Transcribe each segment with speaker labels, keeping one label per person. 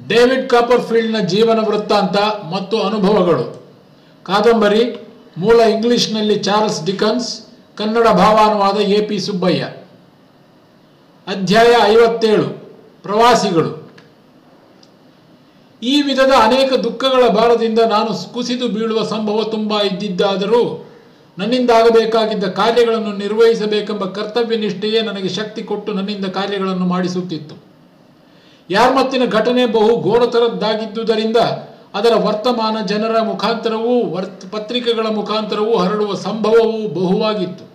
Speaker 1: David ಕಾಪರ್ಫೀಲ್ಡ್ನ ಜೀವನ ವೃತ್ತಾಂತ ಮತ್ತು ಅನುಭವಗಳು ಕಾದಂಬರಿ ಮೂಲ ಇಂಗ್ಲಿಷ್ನಲ್ಲಿ ಚಾರ್ಲ್ಸ್ ಡಿಕನ್ಸ್ ಕನ್ನಡ ಭಾವಾನುವಾದ ಎ ಪಿ ಸುಬ್ಬಯ್ಯ ಅಧ್ಯಾಯ ಐವತ್ತೇಳು ಪ್ರವಾಸಿಗಳು ಈ ವಿಧದ ಅನೇಕ ದುಃಖಗಳ ಭಾರದಿಂದ ನಾನು ಕುಸಿದು ಬೀಳುವ ಸಂಭವ ತುಂಬ ಇದ್ದಿದ್ದಾದರೂ ನನ್ನಿಂದಾಗಬೇಕಾಗಿದ್ದ ಕಾರ್ಯಗಳನ್ನು ನಿರ್ವಹಿಸಬೇಕೆಂಬ ಕರ್ತವ್ಯ ನಿಷ್ಠೆಯೇ ನನಗೆ ಶಕ್ತಿ ಕೊಟ್ಟು ನನ್ನಿಂದ ಕಾರ್ಯಗಳನ್ನು ಮಾಡಿಸುತ್ತಿತ್ತು ಯಾರ್ಮತ್ತಿನ ಘಟನೆ ಬಹು ಘೋರತರದ್ದಾಗಿದ್ದುದರಿಂದ ಅದರ ವರ್ತಮಾನ ಜನರ ಮುಖಾಂತರವೂ ವರ್ತ್ ಪತ್ರಿಕೆಗಳ ಮುಖಾಂತರವೂ ಹರಡುವ ಸಂಭವವೂ ಬಹುವಾಗಿತ್ತು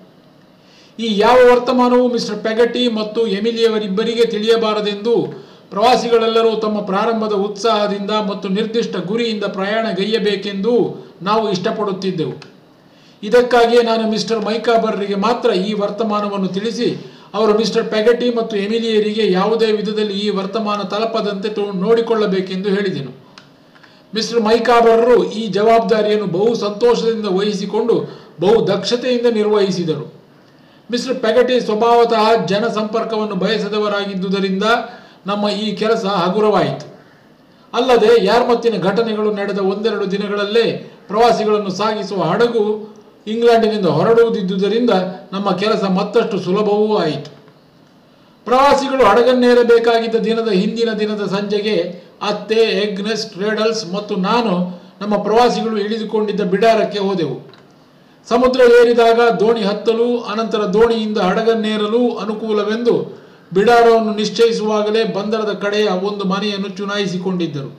Speaker 1: ಈ ಯಾವ ವರ್ತಮಾನವು ಮಿಸ್ಟರ್ ಪೆಗಟಿ ಮತ್ತು ಎಮಿಲಿಯವರಿಬ್ಬರಿಗೆ ತಿಳಿಯಬಾರದೆಂದು ಪ್ರವಾಸಿಗಳೆಲ್ಲರೂ ತಮ್ಮ ಪ್ರಾರಂಭದ ಉತ್ಸಾಹದಿಂದ ಮತ್ತು ನಿರ್ದಿಷ್ಟ ಗುರಿಯಿಂದ ಪ್ರಯಾಣಗೈಯಬೇಕೆಂದು ನಾವು ಇಷ್ಟಪಡುತ್ತಿದ್ದೆವು ಇದಕ್ಕಾಗಿಯೇ ನಾನು ಮಿಸ್ಟರ್ ಮೈಕಾಬರ್ರಿಗೆ ಮಾತ್ರ ಈ ವರ್ತಮಾನವನ್ನು ತಿಳಿಸಿ ಅವರು ಮಿಸ್ಟರ್ ಪೆಗಟಿ ಮತ್ತು ಎಮಿಲಿಯರಿಗೆ ಯಾವುದೇ ವಿಧದಲ್ಲಿ ಈ ವರ್ತಮಾನ ತಲುಪದಂತೆ ತೋ ನೋಡಿಕೊಳ್ಳಬೇಕೆಂದು ಹೇಳಿದೆನು ಮಿಸ್ಟರ್ ಮೈಕಾಬರರು ಈ ಜವಾಬ್ದಾರಿಯನ್ನು ಬಹು ಸಂತೋಷದಿಂದ ವಹಿಸಿಕೊಂಡು ಬಹು ದಕ್ಷತೆಯಿಂದ ನಿರ್ವಹಿಸಿದರು ಮಿಸ್ಟರ್ ಪೆಗಟಿ ಸ್ವಭಾವತಃ ಜನ ಸಂಪರ್ಕವನ್ನು ಬಯಸದವರಾಗಿದ್ದುದರಿಂದ ನಮ್ಮ ಈ ಕೆಲಸ ಹಗುರವಾಯಿತು ಅಲ್ಲದೆ ಯಾರ್ಮತ್ತಿನ ಘಟನೆಗಳು ನಡೆದ ಒಂದೆರಡು ದಿನಗಳಲ್ಲೇ ಪ್ರವಾಸಿಗಳನ್ನು ಸಾಗಿಸುವ ಹಡಗು ಇಂಗ್ಲೆಂಡಿನಿಂದ ಹೊರಡುವುದಿದ್ದುದರಿಂದ ನಮ್ಮ ಕೆಲಸ ಮತ್ತಷ್ಟು ಸುಲಭವೂ ಆಯಿತು ಪ್ರವಾಸಿಗಳು ಹಡಗನ್ನೇರಬೇಕಾಗಿದ್ದ ದಿನದ ಹಿಂದಿನ ದಿನದ ಸಂಜೆಗೆ ಅತ್ತೆ ಎಗ್ನೆಸ್ ಟ್ರೇಡಲ್ಸ್ ಮತ್ತು ನಾನು ನಮ್ಮ ಪ್ರವಾಸಿಗಳು ಇಳಿದುಕೊಂಡಿದ್ದ ಬಿಡಾರಕ್ಕೆ ಹೋದೆವು ಸಮುದ್ರ ಏರಿದಾಗ ದೋಣಿ ಹತ್ತಲು ಅನಂತರ ದೋಣಿಯಿಂದ ಹಡಗನ್ನೇರಲು ಅನುಕೂಲವೆಂದು ಬಿಡಾರವನ್ನು ನಿಶ್ಚಯಿಸುವಾಗಲೇ ಬಂದರದ ಕಡೆಯ ಒಂದು ಮನೆಯನ್ನು ಚುನಾಯಿಸಿಕೊಂಡಿದ್ದರು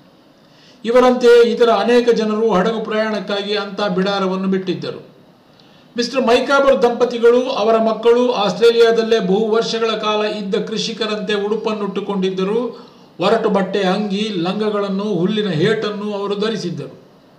Speaker 1: ಇವರಂತೆಯೇ ಇತರ ಅನೇಕ ಜನರು ಹಡಗು ಪ್ರಯಾಣಕ್ಕಾಗಿ ಅಂಥ ಬಿಡಾರವನ್ನು ಬಿಟ್ಟಿದ್ದರು ಮಿಸ್ಟರ್ ಮೈಕಾಬರ್ ದಂಪತಿಗಳು ಅವರ ಮಕ್ಕಳು ಆಸ್ಟ್ರೇಲಿಯಾದಲ್ಲೇ ಬಹು ವರ್ಷಗಳ ಕಾಲ ಇದ್ದ ಕೃಷಿಕರಂತೆ ಉಡುಪನ್ನುಟ್ಟುಕೊಂಡಿದ್ದರು ಒರಟು ಬಟ್ಟೆ ಅಂಗಿ ಲಂಗಗಳನ್ನು ಹುಲ್ಲಿನ ಹೇಟನ್ನು ಅವರು ಧರಿಸಿದ್ದರು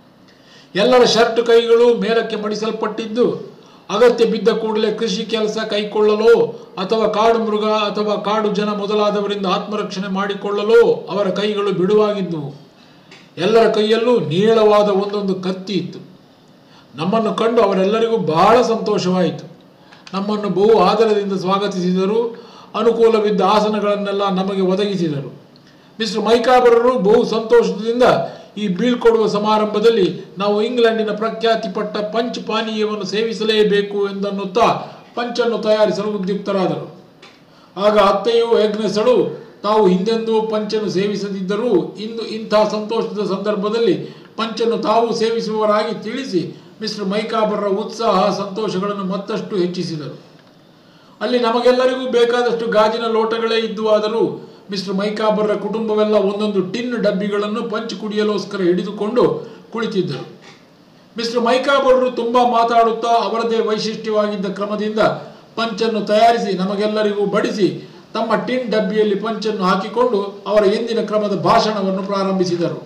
Speaker 1: ಎಲ್ಲರ ಶರ್ಟ್ ಕೈಗಳು ಮೇಲಕ್ಕೆ ಮಡಿಸಲ್ಪಟ್ಟಿದ್ದು ಅಗತ್ಯ ಬಿದ್ದ ಕೂಡಲೇ ಕೃಷಿ ಕೆಲಸ ಕೈಕೊಳ್ಳಲು ಅಥವಾ ಕಾಡು ಮೃಗ ಅಥವಾ ಕಾಡು ಜನ ಮೊದಲಾದವರಿಂದ ಆತ್ಮರಕ್ಷಣೆ ಮಾಡಿಕೊಳ್ಳಲು ಅವರ ಕೈಗಳು ಬಿಡುವಾಗಿದ್ದವು ಎಲ್ಲರ ಕೈಯಲ್ಲೂ ನೀಳವಾದ ಒಂದೊಂದು ಕತ್ತಿ ಇತ್ತು ನಮ್ಮನ್ನು ಕಂಡು ಅವರೆಲ್ಲರಿಗೂ ಬಹಳ ಸಂತೋಷವಾಯಿತು ನಮ್ಮನ್ನು ಬಹು ಆದರದಿಂದ ಸ್ವಾಗತಿಸಿದರು ಅನುಕೂಲವಿದ್ದ ಆಸನಗಳನ್ನೆಲ್ಲ ನಮಗೆ ಒದಗಿಸಿದರು ಮಿಸ್ಟರ್ ಮೈಕಾಬರರು ಬಹು ಸಂತೋಷದಿಂದ ಈ ಬೀಳ್ಕೊಡುವ ಸಮಾರಂಭದಲ್ಲಿ ನಾವು ಇಂಗ್ಲೆಂಡಿನ ಪ್ರಖ್ಯಾತಿಪಟ್ಟ ಪಂಚ್ ಪಾನೀಯವನ್ನು ಸೇವಿಸಲೇಬೇಕು ಎಂದನ್ನುತ್ತಾ ಪಂಚನ್ನು ತಯಾರಿಸಲು ಉದ್ಯುಕ್ತರಾದರು ಆಗ ಅತ್ತೆಯು ಯಜ್ಞಸಳು ತಾವು ಹಿಂದೆಂದೂ ಪಂಚನ್ನು ಸೇವಿಸದಿದ್ದರೂ ಇಂದು ಇಂಥ ಸಂತೋಷದ ಸಂದರ್ಭದಲ್ಲಿ ಪಂಚನ್ನು ತಾವು ಸೇವಿಸುವವರಾಗಿ ತಿಳಿಸಿ ಮಿಸ್ಟರ್ ಮೈಕಾಬರ್ರ ಉತ್ಸಾಹ ಸಂತೋಷಗಳನ್ನು ಮತ್ತಷ್ಟು ಹೆಚ್ಚಿಸಿದರು ಅಲ್ಲಿ ನಮಗೆಲ್ಲರಿಗೂ ಬೇಕಾದಷ್ಟು ಗಾಜಿನ ಲೋಟಗಳೇ ಇದ್ದುವಾದರೂ ಮಿಸ್ಟರ್ ಮೈಕಾಬರ್ರ ಕುಟುಂಬವೆಲ್ಲ ಒಂದೊಂದು ಟಿನ್ ಡಬ್ಬಿಗಳನ್ನು ಪಂಚ್ ಕುಡಿಯಲೋಸ್ಕರ ಹಿಡಿದುಕೊಂಡು ಕುಳಿತಿದ್ದರು ಮಿಸ್ಟರ್ ಮೈಕಾಬರ್ರು ತುಂಬ ಮಾತಾಡುತ್ತಾ ಅವರದೇ ವೈಶಿಷ್ಟ್ಯವಾಗಿದ್ದ ಕ್ರಮದಿಂದ ಪಂಚನ್ನು ತಯಾರಿಸಿ ನಮಗೆಲ್ಲರಿಗೂ ಬಡಿಸಿ ತಮ್ಮ ಟಿನ್ ಡಬ್ಬಿಯಲ್ಲಿ ಪಂಚನ್ನು ಹಾಕಿಕೊಂಡು ಅವರ ಎಂದಿನ ಕ್ರಮದ ಭಾಷಣವನ್ನು ಪ್ರಾರಂಭಿಸಿದರು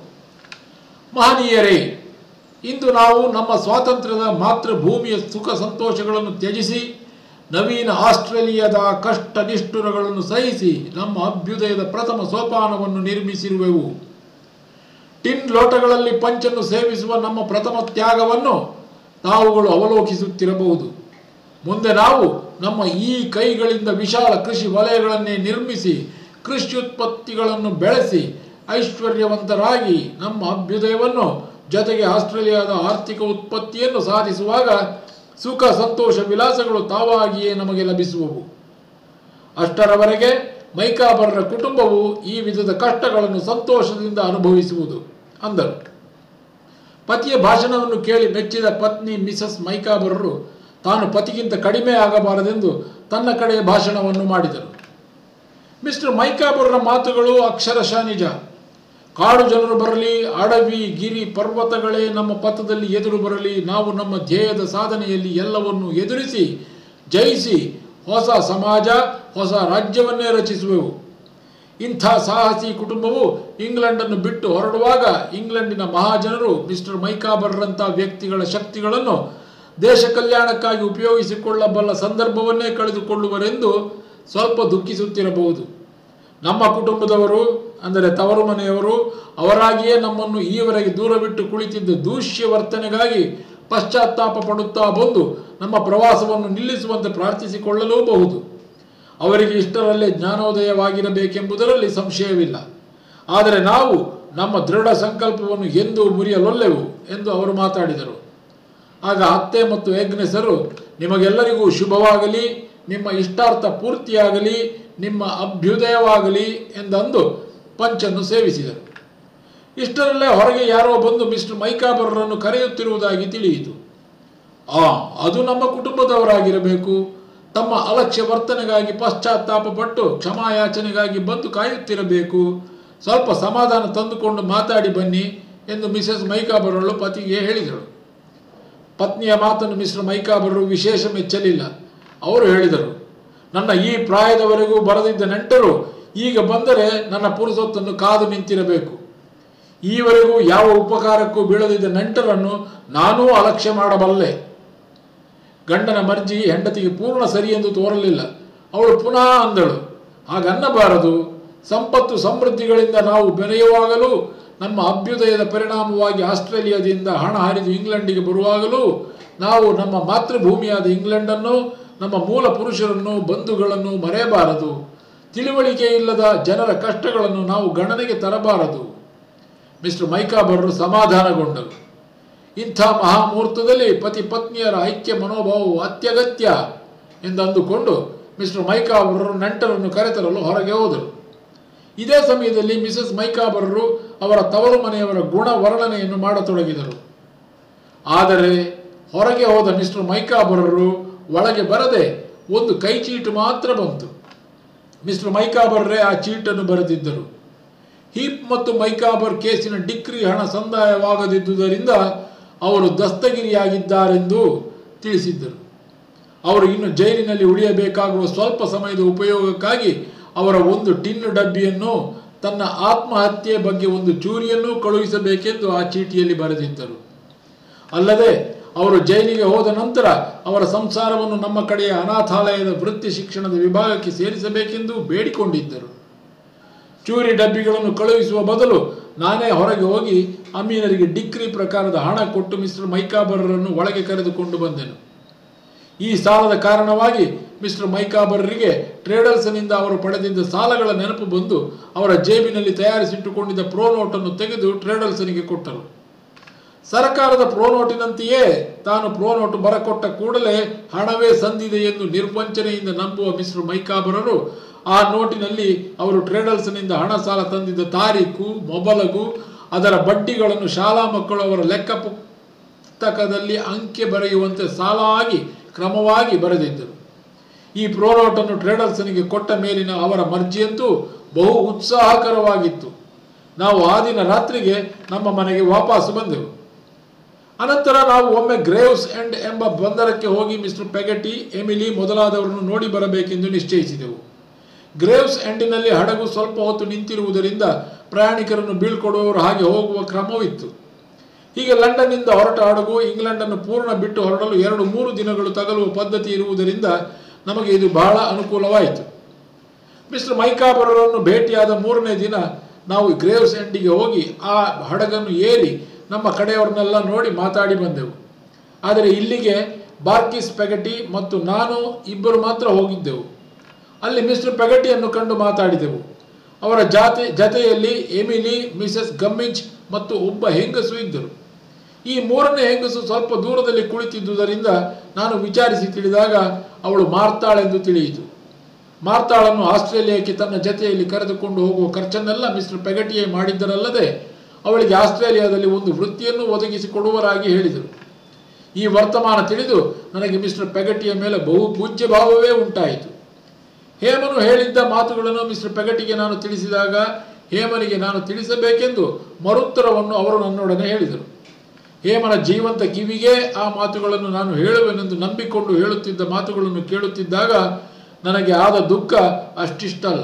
Speaker 1: ಮಹನೀಯರೇ ಇಂದು ನಾವು ನಮ್ಮ ಸ್ವಾತಂತ್ರ್ಯದ ಮಾತೃಭೂಮಿಯ ಸುಖ ಸಂತೋಷಗಳನ್ನು ತ್ಯಜಿಸಿ ನವೀನ ಆಸ್ಟ್ರೇಲಿಯಾದ ಕಷ್ಟ ನಿಷ್ಠುರಗಳನ್ನು ಸಹಿಸಿ ನಮ್ಮ ಅಭ್ಯುದಯದ ಪ್ರಥಮ ಸೋಪಾನವನ್ನು ನಿರ್ಮಿಸಿರುವೆವು ಟಿನ್ ಲೋಟಗಳಲ್ಲಿ ಪಂಚನ್ನು ಸೇವಿಸುವ ನಮ್ಮ ಪ್ರಥಮ ತ್ಯಾಗವನ್ನು ತಾವುಗಳು ಅವಲೋಕಿಸುತ್ತಿರಬಹುದು ಮುಂದೆ ನಾವು ನಮ್ಮ ಈ ಕೈಗಳಿಂದ ವಿಶಾಲ ಕೃಷಿ ವಲಯಗಳನ್ನೇ ನಿರ್ಮಿಸಿ ಕೃಷಿಯುತ್ಪತ್ತಿಗಳನ್ನು ಬೆಳೆಸಿ ಐಶ್ವರ್ಯವಂತರಾಗಿ ನಮ್ಮ ಅಭ್ಯುದಯವನ್ನು ಜೊತೆಗೆ ಆಸ್ಟ್ರೇಲಿಯಾದ ಆರ್ಥಿಕ ಉತ್ಪತ್ತಿಯನ್ನು ಸಾಧಿಸುವಾಗ ಸುಖ ಸಂತೋಷ ವಿಲಾಸಗಳು ತಾವಾಗಿಯೇ ನಮಗೆ ಲಭಿಸುವವು ಅಷ್ಟರವರೆಗೆ ಮೈಕಾಬರ್ರ ಕುಟುಂಬವು ಈ ವಿಧದ ಕಷ್ಟಗಳನ್ನು ಸಂತೋಷದಿಂದ ಅನುಭವಿಸುವುದು ಅಂದರು ಪತಿಯ ಭಾಷಣವನ್ನು ಕೇಳಿ ಮೆಚ್ಚಿದ ಪತ್ನಿ ಮಿಸಸ್ ಮೈಕಾಬರ್ರು ತಾನು ಪತಿಗಿಂತ ಕಡಿಮೆ ಆಗಬಾರದೆಂದು ತನ್ನ ಕಡೆ ಭಾಷಣವನ್ನು ಮಾಡಿದರು ಮಿಸ್ಟರ್ ಮೈಕಾಬರ್ರ ಮಾತುಗಳು ಅಕ್ಷರಶಃ ನಿಜ ಕಾಡು ಜನರು ಬರಲಿ ಅಡವಿ ಗಿರಿ ಪರ್ವತಗಳೇ ನಮ್ಮ ಪಥದಲ್ಲಿ ಎದುರು ಬರಲಿ ನಾವು ನಮ್ಮ ಧ್ಯೇಯದ ಸಾಧನೆಯಲ್ಲಿ ಎಲ್ಲವನ್ನು ಎದುರಿಸಿ ಜಯಿಸಿ ಹೊಸ ಸಮಾಜ ಹೊಸ ರಾಜ್ಯವನ್ನೇ ರಚಿಸುವೆವು ಇಂಥ ಸಾಹಸಿ ಕುಟುಂಬವು ಇಂಗ್ಲೆಂಡನ್ನು ಬಿಟ್ಟು ಹೊರಡುವಾಗ ಇಂಗ್ಲೆಂಡಿನ ಮಹಾಜನರು ಮಿಸ್ಟರ್ ಮೈಕಾಬರ್ರಂಥ ವ್ಯಕ್ತಿಗಳ ಶಕ್ತಿಗಳನ್ನು ದೇಶ ಕಲ್ಯಾಣಕ್ಕಾಗಿ ಉಪಯೋಗಿಸಿಕೊಳ್ಳಬಲ್ಲ ಸಂದರ್ಭವನ್ನೇ ಕಳೆದುಕೊಳ್ಳುವರೆಂದು ಸ್ವಲ್ಪ ದುಃಖಿಸುತ್ತಿರಬಹುದು ನಮ್ಮ ಕುಟುಂಬದವರು ಅಂದರೆ ತವರು ಮನೆಯವರು ಅವರಾಗಿಯೇ ನಮ್ಮನ್ನು ಈವರೆಗೆ ದೂರವಿಟ್ಟು ಕುಳಿತಿದ್ದ ದೂಷ್ಯ ವರ್ತನೆಗಾಗಿ ಪಶ್ಚಾತ್ತಾಪ ಪಡುತ್ತಾ ಬಂದು ನಮ್ಮ ಪ್ರವಾಸವನ್ನು ನಿಲ್ಲಿಸುವಂತೆ ಪ್ರಾರ್ಥಿಸಿಕೊಳ್ಳಲೂಬಹುದು ಅವರಿಗೆ ಇಷ್ಟರಲ್ಲೇ ಜ್ಞಾನೋದಯವಾಗಿರಬೇಕೆಂಬುದರಲ್ಲಿ ಸಂಶಯವಿಲ್ಲ ಆದರೆ ನಾವು ನಮ್ಮ ದೃಢ ಸಂಕಲ್ಪವನ್ನು ಎಂದೂ ಮುರಿಯಲೊಲ್ಲೆವು ಎಂದು ಅವರು ಮಾತಾಡಿದರು ಆಗ ಅತ್ತೆ ಮತ್ತು ಯಜ್ಞಸರು ನಿಮಗೆಲ್ಲರಿಗೂ ಶುಭವಾಗಲಿ ನಿಮ್ಮ ಇಷ್ಟಾರ್ಥ ಪೂರ್ತಿಯಾಗಲಿ ನಿಮ್ಮ ಅಭ್ಯುದಯವಾಗಲಿ ಎಂದಂದು ಪಂಚನ್ನು ಸೇವಿಸಿದರು ಇಷ್ಟರಲ್ಲೇ ಹೊರಗೆ ಯಾರೋ ಬಂದು ಮಿಸ್ಟರ್ ಮೈಕಾಬರರನ್ನು ಕರೆಯುತ್ತಿರುವುದಾಗಿ ತಿಳಿಯಿತು ಆ ಅದು ನಮ್ಮ ಕುಟುಂಬದವರಾಗಿರಬೇಕು ತಮ್ಮ ಅಲಕ್ಷ್ಯ ವರ್ತನೆಗಾಗಿ ಪಶ್ಚಾತ್ತಾಪ ಪಟ್ಟು ಕ್ಷಮಾಯಾಚನೆಗಾಗಿ ಬಂದು ಕಾಯುತ್ತಿರಬೇಕು ಸ್ವಲ್ಪ ಸಮಾಧಾನ ತಂದುಕೊಂಡು ಮಾತಾಡಿ ಬನ್ನಿ ಎಂದು ಮಿಸೆಸ್ ಮೈಕಾಬರಳು ಪತಿಗೆ ಹೇಳಿದಳು ಪತ್ನಿಯ ಮಾತನ್ನು ಮಿಸ್ಟರ್ ಮೈಕಾಬರರು ವಿಶೇಷ ಮೆಚ್ಚಲಿಲ್ಲ ಅವರು ಹೇಳಿದರು ನನ್ನ ಈ ಪ್ರಾಯದವರೆಗೂ ಬರದಿದ್ದ ನೆಂಟರು ಈಗ ಬಂದರೆ ನನ್ನ ಪುರುಸೊತ್ತನ್ನು ಕಾದು ನಿಂತಿರಬೇಕು ಈವರೆಗೂ ಯಾವ ಉಪಕಾರಕ್ಕೂ ಬೀಳದಿದ್ದ ನೆಂಟರನ್ನು ನಾನೂ ಅಲಕ್ಷ್ಯ ಮಾಡಬಲ್ಲೆ ಗಂಡನ ಮರ್ಜಿ ಹೆಂಡತಿಗೆ ಪೂರ್ಣ ಸರಿ ಎಂದು ತೋರಲಿಲ್ಲ ಅವಳು ಪುನಃ ಅಂದಳು ಹಾಗನ್ನಬಾರದು ಸಂಪತ್ತು ಸಮೃದ್ಧಿಗಳಿಂದ ನಾವು ಬೆರೆಯುವಾಗಲೂ ನಮ್ಮ ಅಭ್ಯುದಯದ ಪರಿಣಾಮವಾಗಿ ಆಸ್ಟ್ರೇಲಿಯಾದಿಂದ ಹಣ ಹರಿದು ಇಂಗ್ಲೆಂಡಿಗೆ ಬರುವಾಗಲೂ ನಾವು ನಮ್ಮ ಮಾತೃಭೂಮಿಯಾದ ಇಂಗ್ಲೆಂಡನ್ನು ನಮ್ಮ ಮೂಲ ಪುರುಷರನ್ನು ಬಂಧುಗಳನ್ನು ಮರೆಯಬಾರದು ತಿಳುವಳಿಕೆ ಇಲ್ಲದ ಜನರ ಕಷ್ಟಗಳನ್ನು ನಾವು ಗಣನೆಗೆ ತರಬಾರದು ಮಿಸ್ಟರ್ ಮೈಕಾಬರರು ಸಮಾಧಾನಗೊಂಡರು ಇಂಥ ಮಹಾಮುಹೂರ್ತದಲ್ಲಿ ಪತಿ ಪತ್ನಿಯರ ಐಕ್ಯ ಮನೋಭಾವವು ಅತ್ಯಗತ್ಯ ಎಂದು ಅಂದುಕೊಂಡು ಮಿಸ್ಟರ್ ಮೈಕಾಬರರು ನೆಂಟರನ್ನು ಕರೆತರಲು ಹೊರಗೆ ಹೋದರು ಇದೇ ಸಮಯದಲ್ಲಿ ಮಿಸಸ್ ಮೈಕಾಬರರು ಅವರ ತವರು ಮನೆಯವರ ಗುಣ ವರ್ಣನೆಯನ್ನು ಮಾಡತೊಡಗಿದರು ಆದರೆ ಹೊರಗೆ ಹೋದ ಮಿಸ್ಟರ್ ಮೈಕಾಬರರು ಒಳಗೆ ಬರದೆ ಒಂದು ಕೈ ಚೀಟು ಮಾತ್ರ ಬಂತು ಮಿಸ್ಟರ್ ಮೈಕಾಬರ್ರೇ ಆ ಚೀಟನ್ನು ಬರೆದಿದ್ದರು ಹೀಪ್ ಮತ್ತು ಮೈಕಾಬರ್ ಕೇಸಿನ ಡಿಕ್ರಿ ಹಣ ಸಂದಾಯವಾಗದಿದ್ದುದರಿಂದ ಅವರು ದಸ್ತಗಿರಿಯಾಗಿದ್ದಾರೆಂದು ತಿಳಿಸಿದ್ದರು ಅವರು ಇನ್ನು ಜೈಲಿನಲ್ಲಿ ಉಳಿಯಬೇಕಾಗುವ ಸ್ವಲ್ಪ ಸಮಯದ ಉಪಯೋಗಕ್ಕಾಗಿ ಅವರ ಒಂದು ಟಿನ್ನು ಡಬ್ಬಿಯನ್ನು ತನ್ನ ಆತ್ಮಹತ್ಯೆ ಬಗ್ಗೆ ಒಂದು ಚೂರಿಯನ್ನೂ ಕಳುಹಿಸಬೇಕೆಂದು ಆ ಚೀಟಿಯಲ್ಲಿ ಬರೆದಿದ್ದರು ಅಲ್ಲದೆ ಅವರು ಜೈಲಿಗೆ ಹೋದ ನಂತರ ಅವರ ಸಂಸಾರವನ್ನು ನಮ್ಮ ಕಡೆಯ ಅನಾಥಾಲಯದ ವೃತ್ತಿ ಶಿಕ್ಷಣದ ವಿಭಾಗಕ್ಕೆ ಸೇರಿಸಬೇಕೆಂದು ಬೇಡಿಕೊಂಡಿದ್ದರು ಚೂರಿ ಡಬ್ಬಿಗಳನ್ನು ಕಳುಹಿಸುವ ಬದಲು ನಾನೇ ಹೊರಗೆ ಹೋಗಿ ಅಮೀನರಿಗೆ ಡಿಕ್ರಿ ಪ್ರಕಾರದ ಹಣ ಕೊಟ್ಟು ಮಿಸ್ಟರ್ ಮೈಕಾಬರರನ್ನು ಒಳಗೆ ಕರೆದುಕೊಂಡು ಬಂದೆನು ಈ ಸಾಲದ ಕಾರಣವಾಗಿ ಮಿಸ್ಟರ್ ಮೈಕಾಬರರಿಗೆ ಟ್ರೇಡರ್ಸ್ನಿಂದ ಅವರು ಪಡೆದಿದ್ದ ಸಾಲಗಳ ನೆನಪು ಬಂದು ಅವರ ಜೇಬಿನಲ್ಲಿ ತಯಾರಿಸಿಟ್ಟುಕೊಂಡಿದ್ದ ಪ್ರೋ ನೋಟನ್ನು ತೆಗೆದು ಟ್ರೇಡರ್ಸನಿಗೆ ಕೊಟ್ಟರು ಸರ್ಕಾರದ ಪ್ರೋನೋಟಿನಂತೆಯೇ ತಾನು ಪ್ರೋನೋಟು ಬರಕೊಟ್ಟ ಕೂಡಲೇ ಹಣವೇ ಸಂದಿದೆ ಎಂದು ನಿರ್ವಂಚನೆಯಿಂದ ನಂಬುವ ಮಿಸ್ಟರ್ ಮೈಕಾಬರರು ಆ ನೋಟಿನಲ್ಲಿ ಅವರು ಟ್ರೇಡರ್ಸ್ನಿಂದ ಹಣ ಸಾಲ ತಂದಿದ್ದ ತಾರೀಕು ಮೊಬಲಗು ಅದರ ಬಡ್ಡಿಗಳನ್ನು ಶಾಲಾ ಮಕ್ಕಳು ಅವರ ಲೆಕ್ಕ ಪುಸ್ತಕದಲ್ಲಿ ಅಂಕೆ ಬರೆಯುವಂತೆ ಸಾಲ ಆಗಿ ಕ್ರಮವಾಗಿ ಬರೆದಿದ್ದರು ಈ ಪ್ರೋನೋಟನ್ನು ಟ್ರೇಡರ್ಸನಿಗೆ ಕೊಟ್ಟ ಮೇಲಿನ ಅವರ ಮರ್ಜಿಯಂತೂ ಬಹು ಉತ್ಸಾಹಕರವಾಗಿತ್ತು ನಾವು ಆ ದಿನ ರಾತ್ರಿಗೆ ನಮ್ಮ ಮನೆಗೆ ವಾಪಸ್ಸು ಬಂದೆವು ಅನಂತರ ನಾವು ಒಮ್ಮೆ ಗ್ರೇವ್ಸ್ ಎಂಡ್ ಎಂಬ ಬಂದರಕ್ಕೆ ಹೋಗಿ ಮಿಸ್ಟರ್ ಪೆಗಟಿ ಎಮಿಲಿ ಮೊದಲಾದವರನ್ನು ನೋಡಿ ಬರಬೇಕೆಂದು ನಿಶ್ಚಯಿಸಿದೆವು ಗ್ರೇವ್ಸ್ ಎಂಡಿನಲ್ಲಿ ಹಡಗು ಸ್ವಲ್ಪ ಹೊತ್ತು ನಿಂತಿರುವುದರಿಂದ ಪ್ರಯಾಣಿಕರನ್ನು ಬೀಳ್ಕೊಡುವವರು ಹಾಗೆ ಹೋಗುವ ಕ್ರಮವಿತ್ತು ಹೀಗೆ ಲಂಡನ್ನಿಂದ ಹೊರಟ ಹಡಗು ಇಂಗ್ಲೆಂಡನ್ನು ಪೂರ್ಣ ಬಿಟ್ಟು ಹೊರಡಲು ಎರಡು ಮೂರು ದಿನಗಳು ತಗಲುವ ಪದ್ಧತಿ ಇರುವುದರಿಂದ ನಮಗೆ ಇದು ಬಹಳ ಅನುಕೂಲವಾಯಿತು ಮಿಸ್ಟರ್ ಮೈಕಾಬರರನ್ನು ಭೇಟಿಯಾದ ಮೂರನೇ ದಿನ ನಾವು ಗ್ರೇವ್ಸ್ ಎಂಡಿಗೆ ಹೋಗಿ ಆ ಹಡಗನ್ನು ಏರಿ ನಮ್ಮ ಕಡೆಯವರನ್ನೆಲ್ಲ ನೋಡಿ ಮಾತಾಡಿ ಬಂದೆವು ಆದರೆ ಇಲ್ಲಿಗೆ ಬಾರ್ಕಿಸ್ ಪೆಗಟಿ ಮತ್ತು ನಾನು ಇಬ್ಬರು ಮಾತ್ರ ಹೋಗಿದ್ದೆವು ಅಲ್ಲಿ ಮಿಸ್ಟರ್ ಪೆಗಟಿಯನ್ನು ಕಂಡು ಮಾತಾಡಿದೆವು ಅವರ ಜಾತಿ ಜತೆಯಲ್ಲಿ ಎಮಿಲಿ ಮಿಸೆಸ್ ಗಮ್ಮಿಂಚ್ ಮತ್ತು ಒಬ್ಬ ಹೆಂಗಸು ಇದ್ದರು ಈ ಮೂರನೇ ಹೆಂಗಸು ಸ್ವಲ್ಪ ದೂರದಲ್ಲಿ ಕುಳಿತಿದ್ದುದರಿಂದ ನಾನು ವಿಚಾರಿಸಿ ತಿಳಿದಾಗ ಅವಳು ಮಾರ್ತಾಳೆಂದು ತಿಳಿಯಿತು ಮಾರ್ತಾಳನ್ನು ಆಸ್ಟ್ರೇಲಿಯಾಕ್ಕೆ ತನ್ನ ಜತೆಯಲ್ಲಿ ಕರೆದುಕೊಂಡು ಹೋಗುವ ಖರ್ಚನ್ನೆಲ್ಲ ಮಿಸ್ಟರ್ ಪೆಗಟಿಯೇ ಮಾಡಿದ್ದರಲ್ಲದೆ ಅವಳಿಗೆ ಆಸ್ಟ್ರೇಲಿಯಾದಲ್ಲಿ ಒಂದು ವೃತ್ತಿಯನ್ನು ಒದಗಿಸಿಕೊಡುವರಾಗಿ ಹೇಳಿದರು ಈ ವರ್ತಮಾನ ತಿಳಿದು ನನಗೆ ಮಿಸ್ಟರ್ ಪೆಗಟಿಯ ಮೇಲೆ ಬಹು ಪೂಜ್ಯ ಭಾವವೇ ಉಂಟಾಯಿತು ಹೇಮನು ಹೇಳಿದ್ದ ಮಾತುಗಳನ್ನು ಮಿಸ್ಟರ್ ಪೆಗಟಿಗೆ ನಾನು ತಿಳಿಸಿದಾಗ ಹೇಮನಿಗೆ ನಾನು ತಿಳಿಸಬೇಕೆಂದು ಮರುತ್ತರವನ್ನು ಅವರು ನನ್ನೊಡನೆ ಹೇಳಿದರು ಹೇಮನ ಜೀವಂತ ಕಿವಿಗೆ ಆ ಮಾತುಗಳನ್ನು ನಾನು ಹೇಳುವೆನೆಂದು ನಂಬಿಕೊಂಡು ಹೇಳುತ್ತಿದ್ದ ಮಾತುಗಳನ್ನು ಕೇಳುತ್ತಿದ್ದಾಗ ನನಗೆ ಆದ ದುಃಖ ಅಷ್ಟಿಷ್ಟಲ್ಲ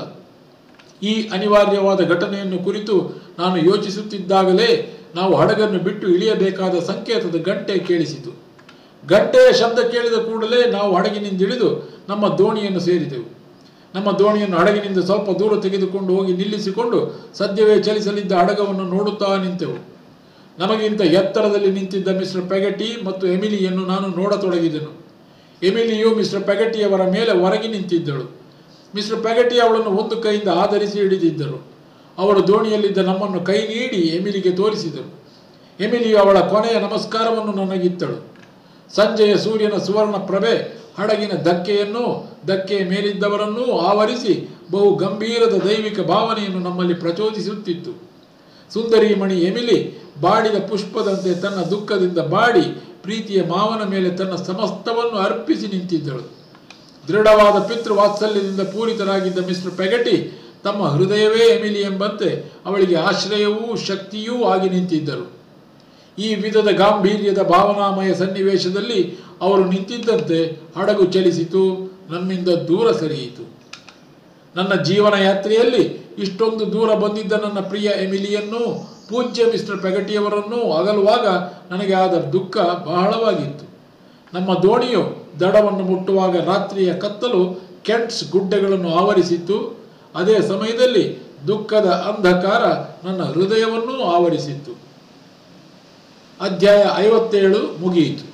Speaker 1: ಈ ಅನಿವಾರ್ಯವಾದ ಘಟನೆಯನ್ನು ಕುರಿತು ನಾನು ಯೋಚಿಸುತ್ತಿದ್ದಾಗಲೇ ನಾವು ಹಡಗನ್ನು ಬಿಟ್ಟು ಇಳಿಯಬೇಕಾದ ಸಂಕೇತದ ಗಂಟೆ ಕೇಳಿಸಿತು ಗಂಟೆಯ ಶಬ್ದ ಕೇಳಿದ ಕೂಡಲೇ ನಾವು ಹಡಗಿನಿಂದಿಳಿದು ನಮ್ಮ ದೋಣಿಯನ್ನು ಸೇರಿದೆವು ನಮ್ಮ ದೋಣಿಯನ್ನು ಹಡಗಿನಿಂದ ಸ್ವಲ್ಪ ದೂರ ತೆಗೆದುಕೊಂಡು ಹೋಗಿ ನಿಲ್ಲಿಸಿಕೊಂಡು ಸದ್ಯವೇ ಚಲಿಸಲಿದ್ದ ಹಡಗವನ್ನು ನೋಡುತ್ತಾ ನಿಂತೆವು ನಮಗಿಂತ ಎತ್ತರದಲ್ಲಿ ನಿಂತಿದ್ದ ಮಿಸ್ಟರ್ ಪೆಗಟಿ ಮತ್ತು ಎಮಿಲಿಯನ್ನು ನಾನು ನೋಡತೊಡಗಿದೆನು ಎಮಿಲಿಯು ಮಿಸ್ಟರ್ ಪೆಗಟಿಯವರ ಮೇಲೆ ಹೊರಗೆ ನಿಂತಿದ್ದಳು ಮಿಸ್ಟರ್ ಪೆಗಟಿ ಅವಳನ್ನು ಒಂದು ಕೈಯಿಂದ ಆಧರಿಸಿ ಹಿಡಿದಿದ್ದರು ಅವರು ದೋಣಿಯಲ್ಲಿದ್ದ ನಮ್ಮನ್ನು ಕೈ ನೀಡಿ ಎಮಿಲಿಗೆ ತೋರಿಸಿದರು ಎಮಿಲಿಯು ಅವಳ ಕೊನೆಯ ನಮಸ್ಕಾರವನ್ನು ನನಗಿತ್ತಳು ಸಂಜೆಯ ಸೂರ್ಯನ ಸುವರ್ಣ ಪ್ರಭೆ ಹಡಗಿನ ಧಕ್ಕೆಯನ್ನು ಧಕ್ಕೆಯ ಮೇಲಿದ್ದವರನ್ನೂ ಆವರಿಸಿ ಬಹು ಗಂಭೀರದ ದೈವಿಕ ಭಾವನೆಯನ್ನು ನಮ್ಮಲ್ಲಿ ಪ್ರಚೋದಿಸುತ್ತಿತ್ತು ಸುಂದರಿ ಮಣಿ ಎಮಿಲಿ ಬಾಡಿದ ಪುಷ್ಪದಂತೆ ತನ್ನ ದುಃಖದಿಂದ ಬಾಡಿ ಪ್ರೀತಿಯ ಮಾವನ ಮೇಲೆ ತನ್ನ ಸಮಸ್ತವನ್ನು ಅರ್ಪಿಸಿ ನಿಂತಿದ್ದಳು ದೃಢವಾದ ಪಿತೃ ವಾತ್ಸಲ್ಯದಿಂದ ಪೂರಿತರಾಗಿದ್ದ ಮಿಸ್ಟರ್ ಪೆಗಟಿ ತಮ್ಮ ಹೃದಯವೇ ಎಮಿಲಿ ಎಂಬಂತೆ ಅವಳಿಗೆ ಆಶ್ರಯವೂ ಶಕ್ತಿಯೂ ಆಗಿ ನಿಂತಿದ್ದರು ಈ ವಿಧದ ಗಾಂಭೀರ್ಯದ ಭಾವನಾಮಯ ಸನ್ನಿವೇಶದಲ್ಲಿ ಅವರು ನಿಂತಿದ್ದಂತೆ ಹಡಗು ಚಲಿಸಿತು ನಮ್ಮಿಂದ ದೂರ ಸರಿಯಿತು ನನ್ನ ಜೀವನ ಯಾತ್ರೆಯಲ್ಲಿ ಇಷ್ಟೊಂದು ದೂರ ಬಂದಿದ್ದ ನನ್ನ ಪ್ರಿಯ ಎಮಿಲಿಯನ್ನು ಪೂಜ್ಯ ಮಿಸ್ಟರ್ ಪೆಗಟಿಯವರನ್ನು ಅಗಲುವಾಗ ನನಗೆ ಆದ ದುಃಖ ಬಹಳವಾಗಿತ್ತು ನಮ್ಮ ದೋಣಿಯು ದಡವನ್ನು ಮುಟ್ಟುವಾಗ ರಾತ್ರಿಯ ಕತ್ತಲು ಕೆಂಟ್ಸ್ ಗುಡ್ಡೆಗಳನ್ನು ಆವರಿಸಿತ್ತು ಅದೇ ಸಮಯದಲ್ಲಿ ದುಃಖದ ಅಂಧಕಾರ ನನ್ನ ಹೃದಯವನ್ನೂ ಆವರಿಸಿತ್ತು ಅಧ್ಯಾಯ ಐವತ್ತೇಳು ಮುಗಿಯಿತು